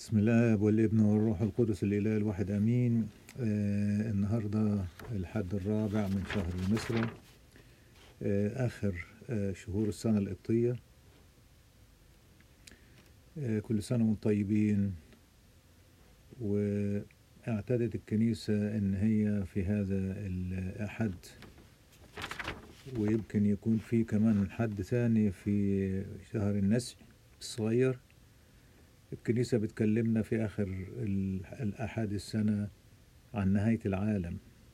بسم الله والابن والروح القدس الإله الواحد أمين آه النهاردة الحد الرابع من شهر مصر آه آخر آه شهور السنة القبطية آه كل سنة وانتم طيبين واعتادت الكنيسة إن هي في هذا الأحد ويمكن يكون في كمان حد ثاني في شهر النسي الصغير الكنيسة بتكلمنا في آخر ال- الأحد السنة عن نهاية العالم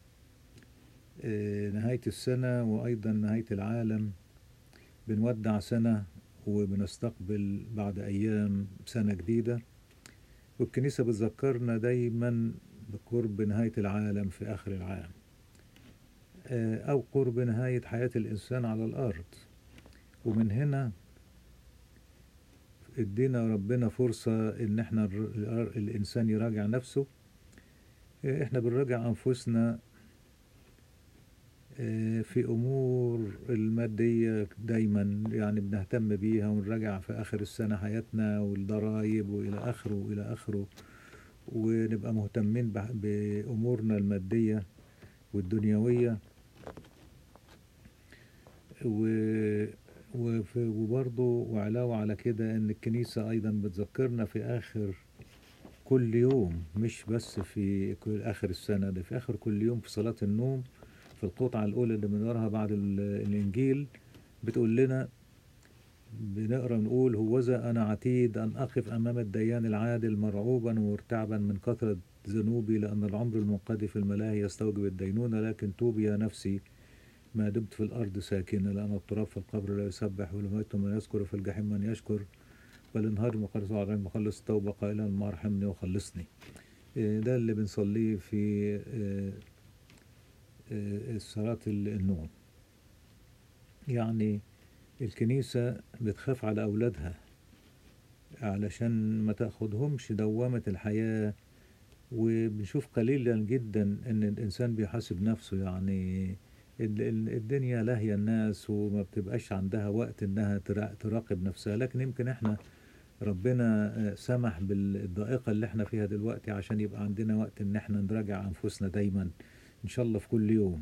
آه، نهاية السنة وأيضا نهاية العالم بنودع سنة وبنستقبل بعد أيام سنة جديدة والكنيسة بتذكرنا دايما بقرب نهاية العالم في آخر العام آه، أو قرب نهاية حياة الإنسان على الأرض ومن هنا ادينا ربنا فرصة ان احنا الر- الانسان يراجع نفسه اه، احنا بنراجع انفسنا اه، في امور المادية دايما يعني بنهتم بيها ونراجع في اخر السنة حياتنا والضرائب والى اخره والى اخره ونبقى مهتمين بح- بامورنا المادية والدنيوية و وف- وبرضه وعلاوة على كده ان الكنيسة ايضا بتذكرنا في اخر كل يوم مش بس في كل اخر السنة ده في اخر كل يوم في صلاة النوم في القطعة الاولى اللي بنقراها بعد ال- الانجيل بتقول لنا بنقرا نقول هوذا انا عتيد ان اقف امام الديان العادل مرعوبا ومرتعبا من كثرة ذنوبي لان العمر المنقضي في الملاهي يستوجب الدينونة لكن توبي يا نفسي ما دمت في الأرض ساكنا لأن التراب في القبر لا يسبح ولميت من يذكر في الجحيم من يشكر بل انهار مقدس على مخلص التوبة قائلا ما ارحمني وخلصني إيه ده اللي بنصليه في إيه، إيه، صلاة النوم يعني الكنيسة بتخاف على أولادها علشان ما تاخدهمش دوامة الحياة وبنشوف قليلا جدا ان الانسان بيحاسب نفسه يعني ال- ال- الدنيا لاهية الناس وما بتبقاش عندها وقت انها ترا- تراقب نفسها لكن يمكن احنا ربنا آه، سمح بالضائقة اللي احنا فيها دلوقتي عشان يبقى عندنا وقت ان احنا نراجع انفسنا دايما ان شاء الله في كل يوم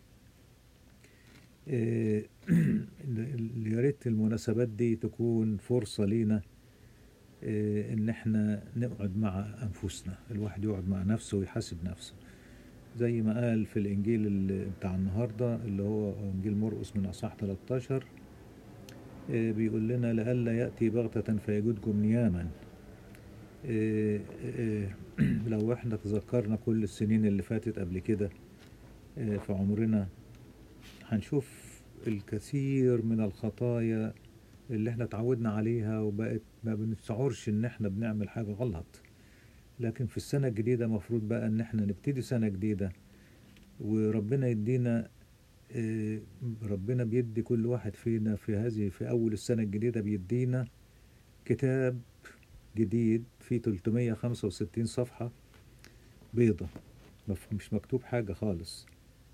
آه، ال- يا ريت المناسبات دي تكون فرصة لينا آه، ان احنا نقعد مع انفسنا الواحد يقعد مع نفسه ويحاسب نفسه زي ما قال في الانجيل اللي بتاع النهارده اللي هو انجيل مرقس من اصحاح 13 آه، بيقول لنا لئلا ياتي بغتة فيجدكم نياما آه، آه، لو احنا تذكرنا كل السنين اللي فاتت قبل كده آه، في عمرنا هنشوف الكثير من الخطايا اللي احنا اتعودنا عليها وبقت ما بنشعرش ان احنا بنعمل حاجة غلط لكن في السنة الجديدة مفروض بقى ان احنا نبتدي سنة جديدة وربنا يدينا آه، ربنا بيدي كل واحد فينا في هذه في اول السنة الجديدة بيدينا كتاب جديد فيه 365 صفحة بيضة مف- مش مكتوب حاجة خالص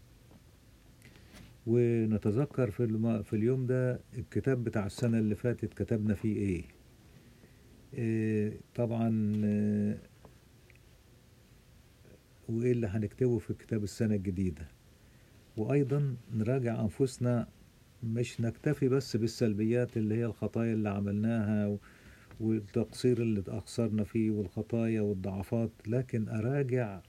ونتذكر في الم... في اليوم ده الكتاب بتاع السنة اللي فاتت كتبنا فيه ايه إيه طبعا آه، وايه اللي هنكتبه في كتاب السنة الجديدة وايضا نراجع انفسنا مش نكتفي بس بالسلبيات اللي هي الخطايا اللي عملناها و- والتقصير اللي تقصرنا فيه والخطايا والضعفات لكن اراجع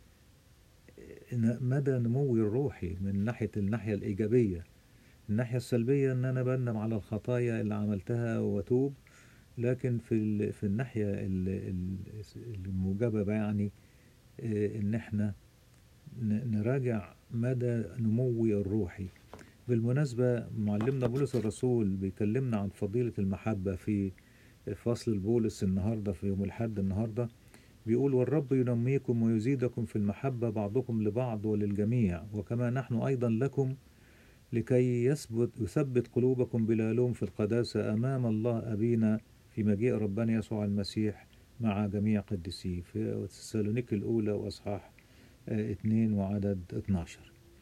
ن- مدى نموي الروحي من ناحية الناحية الإيجابية الناحية السلبية إن أنا بندم على الخطايا اللي عملتها وأتوب لكن في ال- في الناحية ال- ال- الموجبة بقى يعني آه، إن إحنا ن- نراجع مدى نموي الروحي بالمناسبة معلمنا بولس الرسول بيكلمنا عن فضيلة المحبة في فصل البولس النهاردة في يوم الحد النهاردة بيقول والرب ينميكم ويزيدكم في المحبة بعضكم لبعض وللجميع وكما نحن أيضا لكم لكي يثبت يثبت قلوبكم بلا لوم في القداسة أمام الله أبينا في مجيء ربنا يسوع المسيح مع جميع قديسيه في تسالونيك الأولى وأصحاح آه، اتنين وعدد 12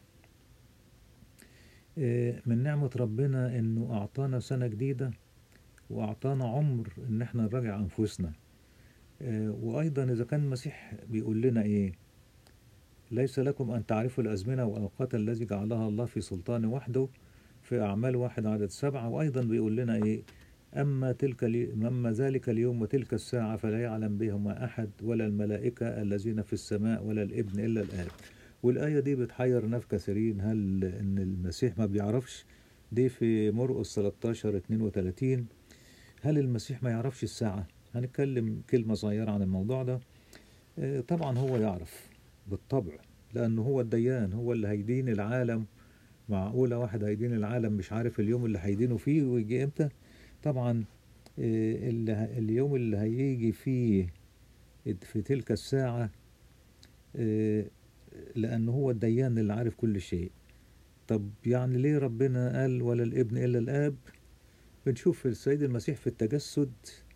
آه، من نعمة ربنا إنه أعطانا سنة جديدة وأعطانا عمر إن إحنا نراجع أنفسنا آه، وأيضا إذا كان المسيح بيقول لنا إيه ليس لكم أن تعرفوا الأزمنة والأوقات الذي جعلها الله في سلطانه وحده في أعمال واحد عدد سبعة وأيضا بيقول لنا إيه أما تلك الي... أما ذلك اليوم وتلك الساعة فلا يعلم بهما أحد ولا الملائكة الذين في السماء ولا الابن إلا الآب والآية دي بتحير ناس كثيرين هل إن المسيح ما بيعرفش دي في مرقس 13 32 هل المسيح ما يعرفش الساعة هنتكلم كلمة صغيرة عن الموضوع ده آه، طبعا هو يعرف بالطبع لأنه هو الديان هو اللي هيدين العالم معقولة واحد هيدين العالم مش عارف اليوم اللي هيدينه فيه ويجي امتى طبعا آه، اللي اليوم اللي هيجي فيه في تلك الساعة آه، لأنه هو الديان اللي عارف كل شيء طب يعني ليه ربنا قال ولا الابن إلا الآب بنشوف السيد المسيح في التجسد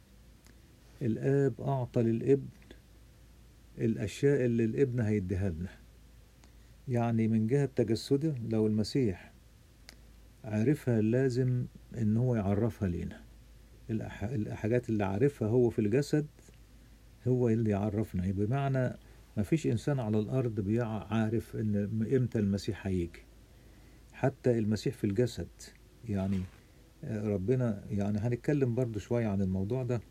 الآب أعطى للابن الأشياء اللي الابن هيديها لنا يعني من جهة تجسده لو المسيح عرفها لازم إن هو يعرفها لينا الأح- الحاجات اللي عارفها هو في الجسد هو اللي يعرفنا بمعنى ما فيش إنسان على الأرض بيعرف إن إمتى المسيح هيجي حتى المسيح في الجسد يعني آه، ربنا يعني هنتكلم برضو شوية عن الموضوع ده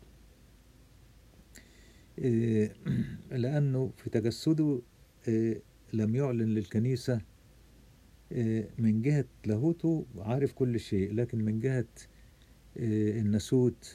آه، لأنه في تجسده آه، لم يعلن للكنيسة آه، من جهة لاهوته عارف كل شيء لكن من جهة آه، الناسوت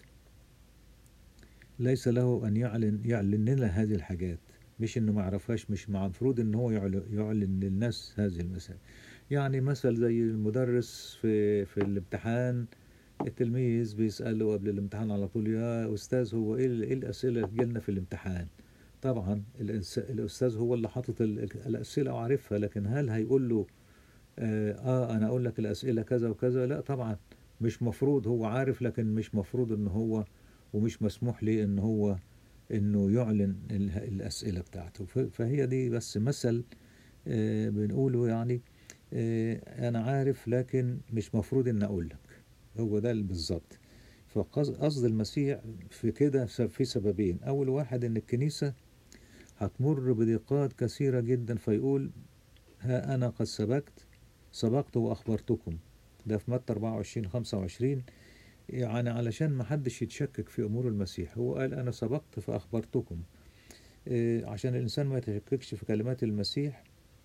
ليس له أن يعلن يعلن لنا هذه الحاجات مش إنه ما يعرفهاش مش المفروض إن هو يعل- يعلن للناس هذه المسائل يعني مثل زي المدرس في في الامتحان التلميذ بيسأله قبل الامتحان على طول يا أستاذ هو إيه ال- إيه الأسئلة اللي جالنا في الامتحان طبعا الإنس- الأستاذ هو اللي حاطط ال- الأسئلة وعارفها لكن هل هيقول له آه, آه أنا أقول لك الأسئلة كذا وكذا لا طبعا مش مفروض هو عارف لكن مش مفروض إن هو ومش مسموح ليه إن هو إنه يعلن ال- الأسئلة بتاعته ف- فهي دي بس مثل آه بنقوله يعني آه أنا عارف لكن مش مفروض إن أقول لك هو ده بالظبط فقصد المسيح في كده س- في سببين أول واحد إن الكنيسة هتمر بضيقات كثيرة جدا فيقول ها أنا قد سبقت سبقت وأخبرتكم ده في متى 24 25 يعني علشان ما حدش يتشكك في أمور المسيح هو قال أنا سبقت فأخبرتكم إيه، عشان الإنسان ما يتشككش في كلمات المسيح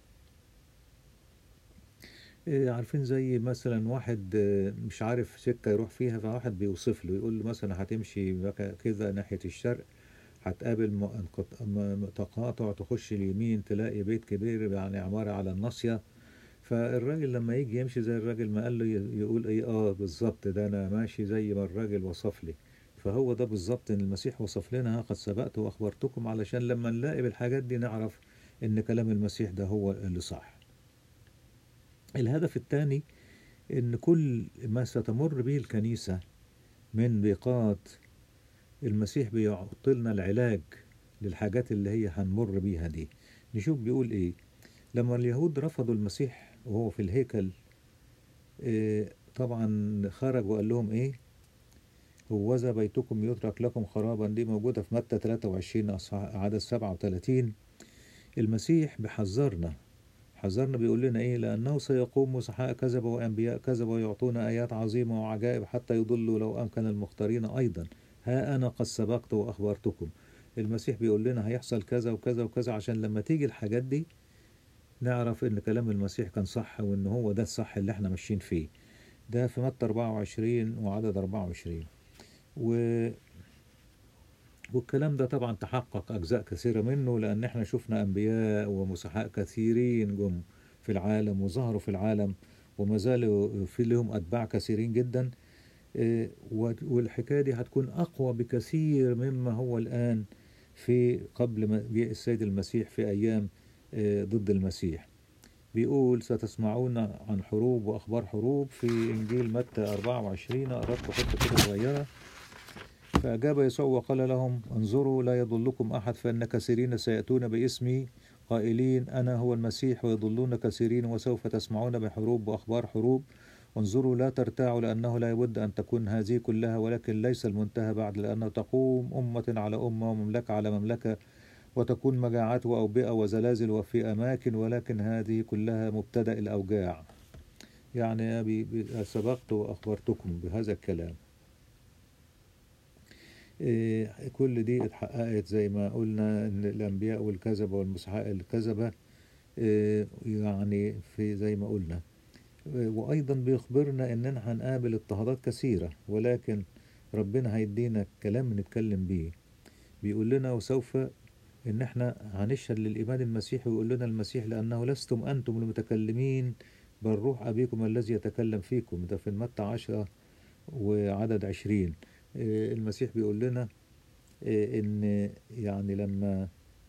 إيه، عارفين زي مثلا واحد آه، مش عارف سكة يروح فيها فواحد بيوصف له يقول له مثلا هتمشي بك- كده ناحية الشرق هتقابل م- انقط- م- تقاطع تخش اليمين تلاقي بيت كبير يعني عمارة على الناصية فالراجل لما يجي يمشي زي الراجل ما قال له ي- يقول ايه اه بالظبط ده انا ماشي زي ما الراجل وصف لي فهو ده بالظبط ان المسيح وصف لنا ها قد سبقت واخبرتكم علشان لما نلاقي بالحاجات دي نعرف ان كلام المسيح ده هو اللي صح الهدف الثاني ان كل ما ستمر به الكنيسة من ضيقات المسيح بيعط لنا العلاج للحاجات اللي هي هنمر بيها دي نشوف بيقول ايه لما اليهود رفضوا المسيح وهو في الهيكل إيه طبعا خرج وقال لهم ايه هوذا بيتكم يترك لكم خرابا دي موجودة في متى 23 أصحاح- عدد 37 المسيح بيحذرنا حذرنا بيقول لنا ايه لأنه سيقوم مسحاء كذب وأنبياء كذب ويعطون آيات عظيمة وعجائب حتى يضلوا لو أمكن المختارين أيضا ها أنا قد سبقت وأخبرتكم المسيح بيقول لنا هيحصل كذا وكذا وكذا عشان لما تيجي الحاجات دي نعرف ان كلام المسيح كان صح وان هو ده الصح اللي احنا ماشيين فيه ده في متى 24 وعدد 24 و والكلام ده طبعا تحقق أجزاء كثيرة منه لأن احنا شفنا أنبياء ومسحاء كثيرين جم في العالم وظهروا في العالم وما زالوا في لهم أتباع كثيرين جدا إيه، و- والحكاية دي هتكون أقوى بكثير مما هو الآن في قبل ما جاء السيد المسيح في أيام إيه، ضد المسيح بيقول ستسمعون عن حروب وأخبار حروب في إنجيل متى 24 أردت حتة كده صغيرة فأجاب يسوع وقال لهم انظروا لا يضلكم أحد فإن كثيرين سيأتون باسمي قائلين أنا هو المسيح ويضلون كثيرين وسوف تسمعون بحروب وأخبار حروب انظروا لا ترتاعوا لأنه لا يبد أن تكون هذه كلها ولكن ليس المنتهى بعد لأنه تقوم أمة على أمة ومملكة على مملكة وتكون مجاعات وأوبئة وزلازل وفي أماكن ولكن هذه كلها مبتدأ الأوجاع يعني بي- بي- سبقت وأخبرتكم بهذا الكلام إيه، كل دي اتحققت زي ما قلنا ان الانبياء والكذبه والمسحاء الكذبه إيه، يعني في زي ما قلنا إيه، وايضا بيخبرنا اننا هنقابل اضطهادات كثيره ولكن ربنا هيدينا كلام نتكلم بيه بيقول لنا وسوف ان احنا هنشهد للايمان المسيحي ويقول لنا المسيح لانه لستم انتم المتكلمين بل روح ابيكم الذي يتكلم فيكم ده في متى عشرة وعدد عشرين إيه، المسيح بيقول لنا إيه، ان يعني لما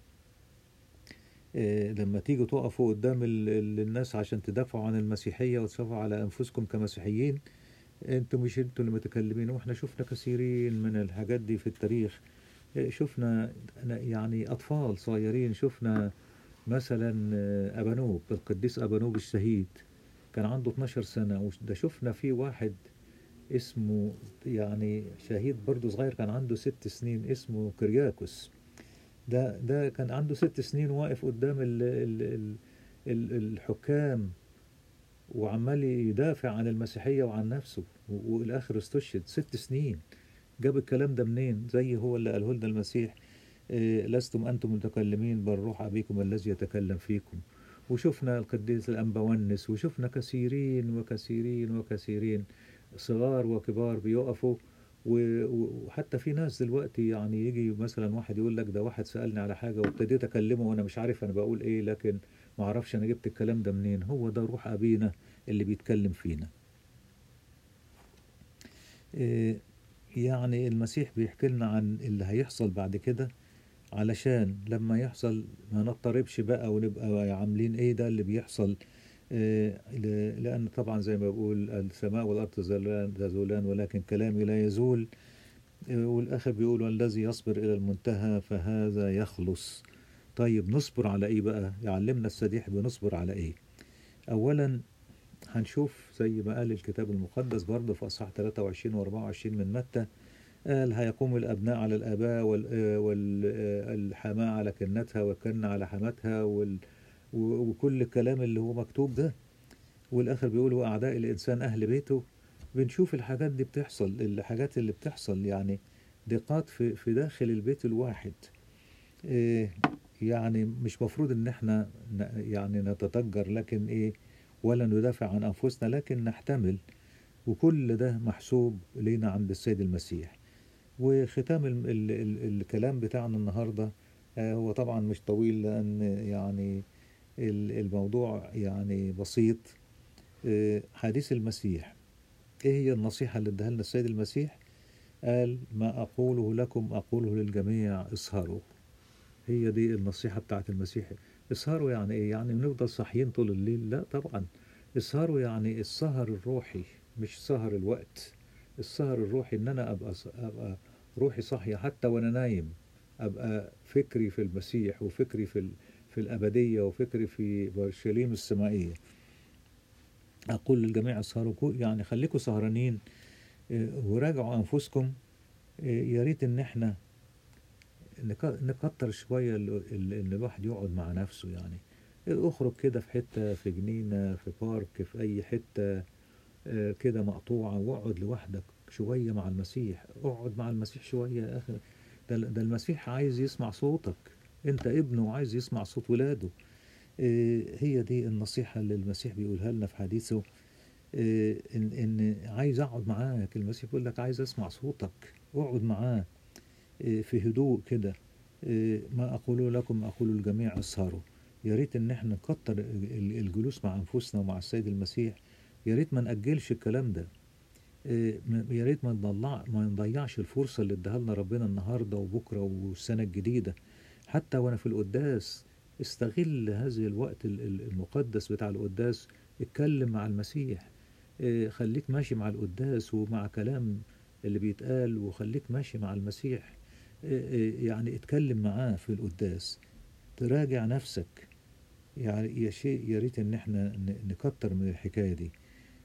إيه، لما تيجوا تقفوا قدام ال- ال- الناس عشان تدافعوا عن المسيحية وتدافعوا على أنفسكم كمسيحيين انتوا مش انتوا اللي متكلمين واحنا شفنا كثيرين من الحاجات دي في التاريخ إيه، شفنا يعني أطفال صغيرين شفنا مثلا آه، أبانوب القديس أبانوب الشهيد كان عنده 12 سنة وده شفنا في واحد اسمه يعني شهيد برضه صغير كان عنده ست سنين اسمه كرياكوس ده ده كان عنده ست سنين واقف قدام ال ال ال ال الحكام وعمال يدافع عن المسيحية وعن نفسه و- والآخر استشهد ست سنين جاب الكلام ده منين زي هو اللي قاله لنا المسيح إيه، لستم أنتم المتكلمين بل روح أبيكم الذي يتكلم فيكم وشفنا القديس الأنبونس وشفنا كثيرين وكثيرين وكثيرين صغار وكبار بيقفوا و- و- وحتى في ناس دلوقتي يعني يجي مثلا واحد يقول لك ده واحد سألني على حاجة وابتديت أكلمه وأنا مش عارف أنا بقول إيه لكن ما أعرفش أنا جبت الكلام ده منين هو ده روح أبينا اللي بيتكلم فينا إيه، يعني المسيح بيحكي لنا عن اللي هيحصل بعد كده علشان لما يحصل ما نضطربش بقى ونبقى عاملين ايه ده اللي بيحصل آه، ل- لأن طبعا زي ما بقول السماء والأرض تزولان تزولان ولكن كلامي لا يزول آه، والآخر بيقول والذي يصبر إلى المنتهى فهذا يخلص طيب نصبر على ايه بقى يعلمنا السديح بنصبر على ايه أولا هنشوف زي ما قال الكتاب المقدس برضه في أصحاح 23 و 24 من متى قال هيقوم الأبناء على الآباء والحماة على كنتها والكن على حماتها وال و- وكل الكلام اللي هو مكتوب ده والآخر بيقول وأعداء الإنسان أهل بيته بنشوف الحاجات دي بتحصل الحاجات اللي بتحصل يعني ضيقات في في داخل البيت الواحد إيه يعني مش مفروض ان احنا ن- يعني نتضجر لكن ايه ولا ندافع عن انفسنا لكن نحتمل وكل ده محسوب لينا عند السيد المسيح وختام ال ال ال الكلام بتاعنا النهارده آه، هو طبعا مش طويل لان يعني ال- الموضوع يعني بسيط آه، حديث المسيح ايه هي النصيحة اللي اداها لنا السيد المسيح قال ما اقوله لكم اقوله للجميع اسهروا هي دي النصيحة بتاعت المسيح اسهروا يعني ايه يعني نفضل صاحيين طول الليل لا طبعا اسهروا يعني السهر الروحي مش سهر الوقت السهر الروحي ان انا ابقى ابقى روحي صاحية حتى وانا نايم ابقى فكري في المسيح وفكري في ال- في الابدية وفكري في اورشليم السمائية اقول للجميع اسهروا كو- يعني خليكم سهرانين إيه، وراجعوا انفسكم إيه، يا ريت ان احنا نك- نكتر شوية ال- ال- ان الواحد يقعد مع نفسه يعني اخرج كده في حتة في جنينة في بارك في اي حتة آه، كده مقطوعة واقعد لوحدك شوية مع المسيح اقعد مع المسيح شوية يا اخي ده, ده المسيح عايز يسمع صوتك انت ابنه وعايز يسمع صوت ولاده آه، هي دي النصيحة اللي المسيح بيقولها لنا في حديثه آه، ان ان عايز اقعد معاك المسيح بيقول لك عايز اسمع صوتك اقعد معاه آه، في هدوء كده آه، ما أقوله لكم أقول الجميع اسهروا يا ريت إن احنا نكتر ال- الجلوس مع أنفسنا ومع السيد المسيح يا ريت ما نأجلش الكلام ده آه، ما- يا ريت ما نضيع ما نضيعش الفرصة اللي اداها لنا ربنا النهاردة وبكرة والسنة الجديدة حتى وأنا في القداس استغل هذا الوقت ال- ال- المقدس بتاع القداس اتكلم مع المسيح آه، خليك ماشي مع القداس ومع كلام اللي بيتقال وخليك ماشي مع المسيح آه، آه، يعني اتكلم معاه في القداس تراجع نفسك يعني يا شيء يا ريت ان احنا ن- نكتر من الحكايه دي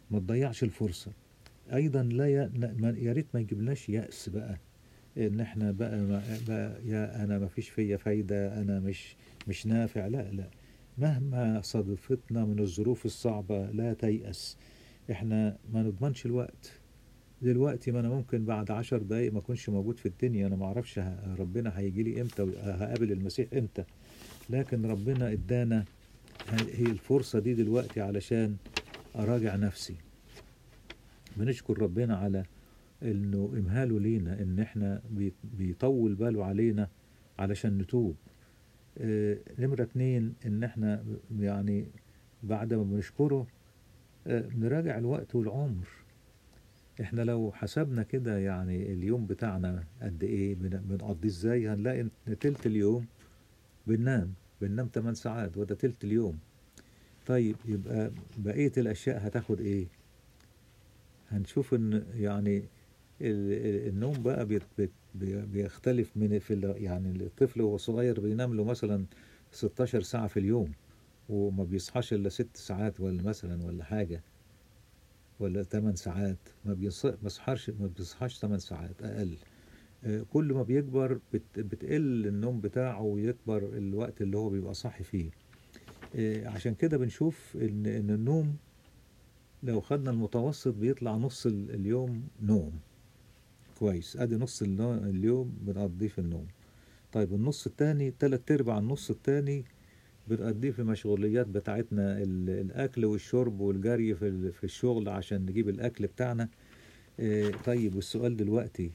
ما تضيعش الفرصة أيضا لا ي... ما- يا ريت ما يجيبلناش يأس بقى إن إحنا بقى, ما... بقى يا أنا ما فيش فيا فايدة أنا مش مش نافع لا لا مهما صادفتنا من الظروف الصعبة لا تيأس إحنا ما نضمنش الوقت دلوقتي ما أنا ممكن بعد عشر دقايق ما أكونش موجود في الدنيا أنا ما أعرفش ه- ربنا هيجي لي إمتى وهقابل المسيح إمتى لكن ربنا إدانا هي الفرصة دي دلوقتي علشان أراجع نفسي بنشكر ربنا على انه امهاله لينا ان احنا بي- بيطول باله علينا علشان نتوب آه، نمرة اتنين ان احنا يعني بعد ما بنشكره آه، بنراجع الوقت والعمر احنا لو حسبنا كده يعني اليوم بتاعنا قد ايه بن- بنقضيه ازاي هنلاقي ان تلت اليوم بننام بننام 8 ساعات وده تلت اليوم طيب يبقى بقية الاشياء هتاخد ايه هنشوف ان يعني ال- ال- النوم بقى بيت- بيت- بي- بيختلف من في ال- يعني الطفل وهو صغير بينام له مثلا 16 ساعة في اليوم وما بيصحاش الا ست ساعات ولا مثلا ولا حاجة ولا 8 ساعات ما بيص- ما بيصحاش ما بيصحاش 8 ساعات اقل آه، كل ما بيكبر بت- بتقل النوم بتاعه ويكبر الوقت اللي هو بيبقى صاحي فيه آه، عشان كده بنشوف ان ان النوم لو خدنا المتوسط بيطلع نص ال- اليوم نوم كويس ادي نص النو- اليوم بنقضيه في النوم طيب النص التاني تلات ارباع النص التاني بنقضيه في مشغوليات بتاعتنا ال- الاكل والشرب والجري في ال- في الشغل عشان نجيب الاكل بتاعنا آه، طيب والسؤال دلوقتي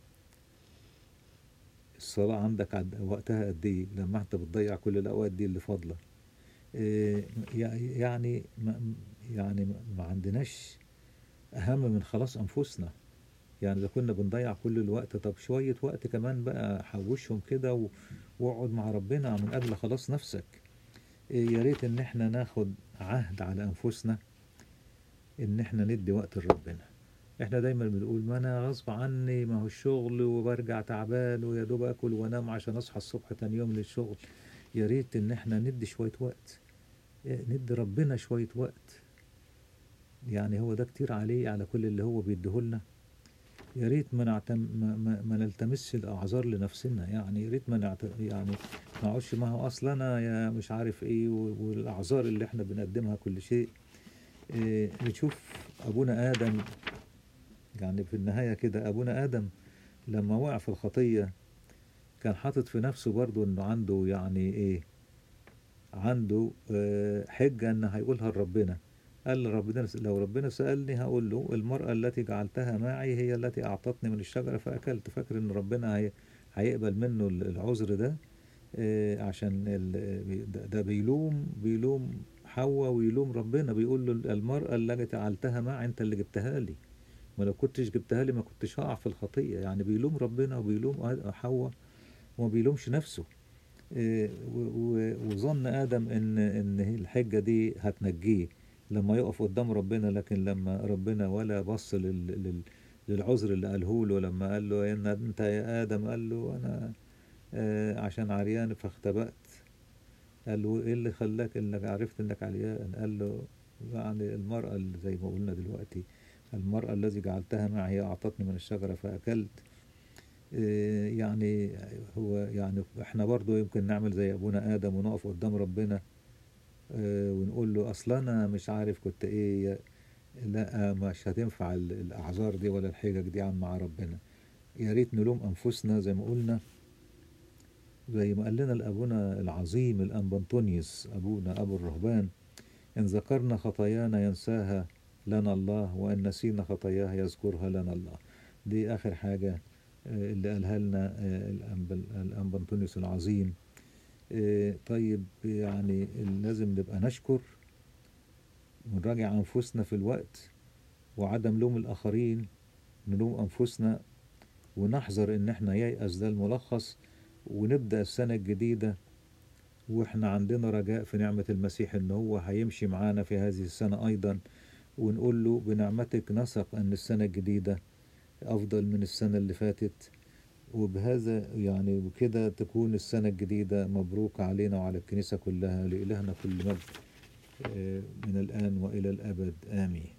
الصلاة عندك عد- وقتها قد ايه لما انت بتضيع كل الاوقات دي اللي فاضلة آه، يع- يعني ما يعني ما- ما عندناش اهم من خلاص انفسنا يعني اذا كنا بنضيع كل الوقت طب شوية وقت كمان بقى حوشهم كده و- واقعد مع ربنا من اجل خلاص نفسك إيه يا ريت ان احنا ناخد عهد على انفسنا ان احنا ندي وقت لربنا احنا دايما بنقول ما انا غصب عني ما هو الشغل وبرجع تعبان ويا دوب اكل وانام عشان اصحى الصبح تاني يوم للشغل يا ريت ان احنا ندي شوية وقت إيه، ندي ربنا شوية وقت يعني هو ده كتير عليه على كل اللي هو بيديهولنا يا ريت ما نعتم ما, ما, ما نلتمسش الاعذار لنفسنا يعني يا ريت ما نعت... يعني ما اقعدش ما هو اصل انا يا مش عارف ايه و- والاعذار اللي احنا بنقدمها كل شيء إيه نشوف ابونا ادم يعني في النهايه كده ابونا ادم لما وقع في الخطيه كان حاطط في نفسه برضه انه عنده يعني ايه عنده آه، حجه ان هيقولها لربنا قال ربنا لو ربنا سألني هقول له المرأة التي جعلتها معي هي التي أعطتني من الشجرة فأكلت فاكر إن ربنا هي هيقبل منه ال- العذر ده آه، عشان ال- ده ده بيلوم بيلوم حواء ويلوم ربنا بيقول له المرأة التي جعلتها معي أنت اللي جبتها لي ما لو كنتش جبتها لي ما كنتش هقع في الخطية يعني بيلوم ربنا وبيلوم حواء وما بيلومش نفسه إيه، و- و- وظن آدم إن إن هي الحجة دي هتنجيه لما يقف قدام ربنا لكن لما ربنا ولا بص لل لل للعذر اللي قاله له لما قال له إن أنت يا آدم قال له أنا آه، عشان عريان فاختبأت قال له إيه اللي خلاك إنك عرفت إنك عريان قال له يعني المرأة اللي زي ما قلنا دلوقتي المرأة الذي جعلتها معي أعطتني من الشجرة فأكلت إيه يعني هو يعني احنا برضو يمكن نعمل زي ابونا ادم ونقف قدام ربنا آه، ونقول له اصل انا مش عارف كنت ايه لا مش هتنفع ال- الاعذار دي ولا الحجج دي عن مع ربنا يا ريت نلوم انفسنا زي ما قلنا زي ما قال لنا الابونا العظيم الانبنطونيوس ابونا ابو الرهبان ان ذكرنا خطايانا ينساها لنا الله وان نسينا خطاياها يذكرها لنا الله دي اخر حاجه آه، اللي قالها لنا آه، الأنب- الأنبنطونيوس العظيم آه، طيب يعني لازم نبقى نشكر ونراجع أنفسنا في الوقت وعدم لوم الآخرين نلوم أنفسنا ونحذر إن احنا ييأس ده الملخص ونبدأ السنة الجديدة واحنا عندنا رجاء في نعمة المسيح إن هو هيمشي معانا في هذه السنة أيضا ونقول له بنعمتك نثق أن السنة الجديدة أفضل من السنة اللي فاتت وبهذا يعني وكده تكون السنة الجديدة مبروك علينا وعلى الكنيسة كلها لإلهنا كل مجد آه، من الآن وإلى الأبد آمين